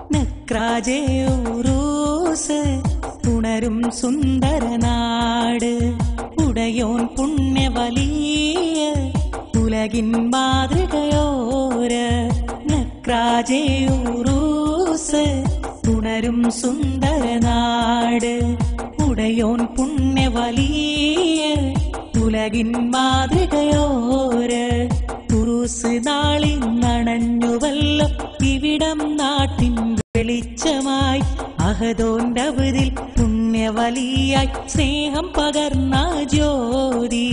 നക്രാജയൂറൂസ് ഉണരും സുന്ദരനാട് ഉടയോൻ പുണ്യവലിയ ഉലകിൻ മാതൃകയോര് നക്രാജയൂറൂസ് ഉണരും സുന്ദരനാട് ഉടയോൻ പുണ്യവലിയ ഉലകിൻ മാതൃകയോര് കുറുസ് നാളിൽ നണഞ്ഞുവല്ലോ ഇവിടം നാട്ടിൻ വെളിച്ചമായി അഹദോന്റെ അവതിൽ പുണ്യവലിയായി സ്നേഹം പകർന്ന ജ്യോതി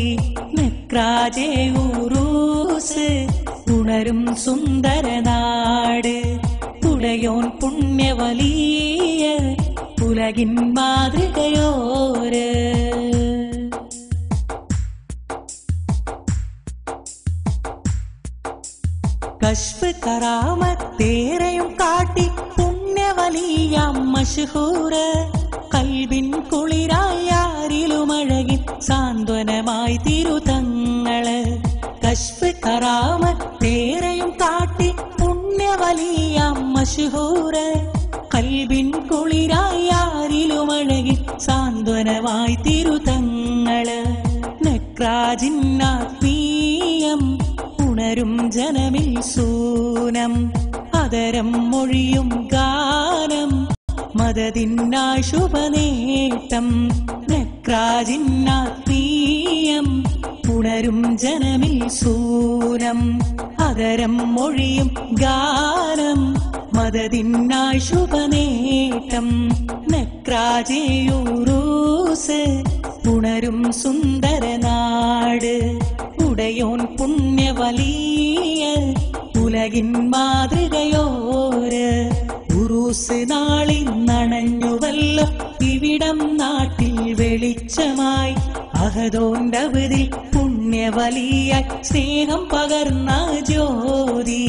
നെക്രാജയൂറൂസ് ഉണരും സുന്ദരനാട് ഉടയോൻ പുണ്യവലിയ ഉലകിൻ മാതൃകയോര് കശ്ഫ് കറാമത്തേറെയും കാട്ടി പുണ്യവലിയാം മഷഹൂറ് കൽവിൻ കുളിരായാരിലുമഴകി സാന്ത്വനമായി തിരുതങ്ങള് കശ്ഫ് കറാമത്തേറെയും കാട്ടി പുണ്യവലിയാം മഷഹൂറ് കൽവിൻ കുളിരായാരിലുമഴകി സാന്ത്വനമായി തിരുതങ്ങള് നക്രാജിന്നാത്മീയം ഉണരും ജനമിൽ സൂനം അതരം മൊഴിയും ഗാനം മദതിനായി ശുഭനേട്ടം നക്രാജിന്നാത്മീയം ഉണരും ജനമിൽ സൂനം അതരം മൊഴിയും ഗാനം മദതിനായി ശുഭനേട്ടം നക്രാജയൂറൂസ് ഉണരും സുന്ദരനാട് ഉടയോൻ പുണ്യവലിയ ഉലകിൻ മാതൃകയോര് ഉറൂസ് നാളിൽ നണഞ്ഞുവല്ലോ ഇവിടം നാട്ടിൽ വെളിച്ചമായി അഹദോന്റെ അവതിൽ പുണ്യവലിയായി സ്നേഹം പകർന്ന ജ്യോതി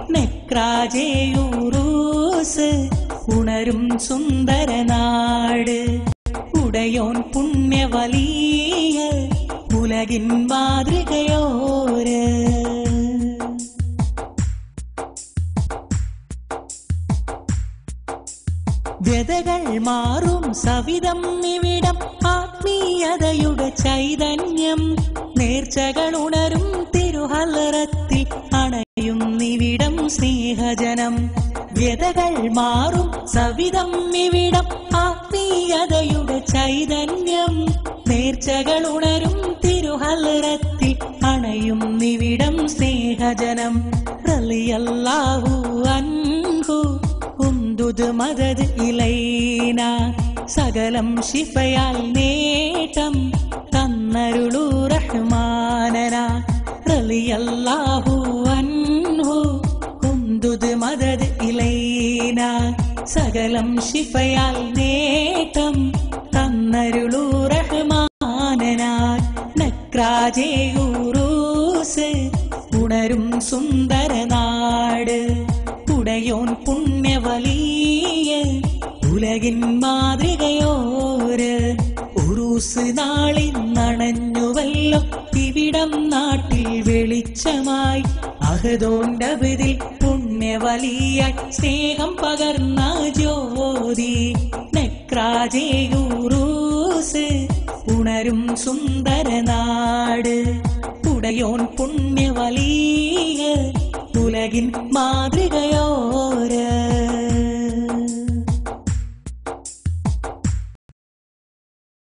നെക്രാജയൂറൂസ് ഉണരും സുന്ദരനാട് ഉടയോൻ പുണ്യവലിയ ഉലകിൻ മാതൃകയോര് വ്യതകൾ മാറും സവിധം ഇവിടം ആത്മീയതയുടെ ചൈതന്യം നേർച്ചകൾ ഉണരും തിരുഹലറത്തിൽ അണയും നിവിടം സ്നേഹജനം വ്യതകൾ മാറും സവിധം ഇവിടം ആത്മീയതയുടെ ചൈതന്യം നേർച്ചകൾ ഉണരും തിരുഹലറത്തിൽ അണയും നിവിടം സ്നേഹജനം റളിയല്ലാഹു അൻഹു ഉന്തുത് മദത് ഇലൈന സകലം ശിഫയാൽ നേട്ടം തന്നരുളു റഹ്മാനന റളിയല്ലാഹു അൻഹു ഉന്തുത് മദത് ഇലൈന സകലം ശിഫയാൽ നേട്ടം തന്നരുളു റഹ്മാനന നക്രാജയൂറൂസ് ഉണരും സുന്ദരനാട് ഉടയോൻ പുണ്യവലിയ ഉലകിൻ മാതൃകയോര് ഉറൂസ് നാളിൽ നണഞ്ഞുവല്ലോ ഇവിടം നാട്ടിൽ വെളിച്ചമായി അഹദോന്റെ അവതിൽ പുണ്യവലിയായി സ്നേഹം പകർന്ന ജ്യോതി നെക്രാജയൂറൂസ് ഉണരും സുന്ദരനാട് ഉടയോൻ പുണ്യവലിയ ഉലകിൻ മാതൃകയോര്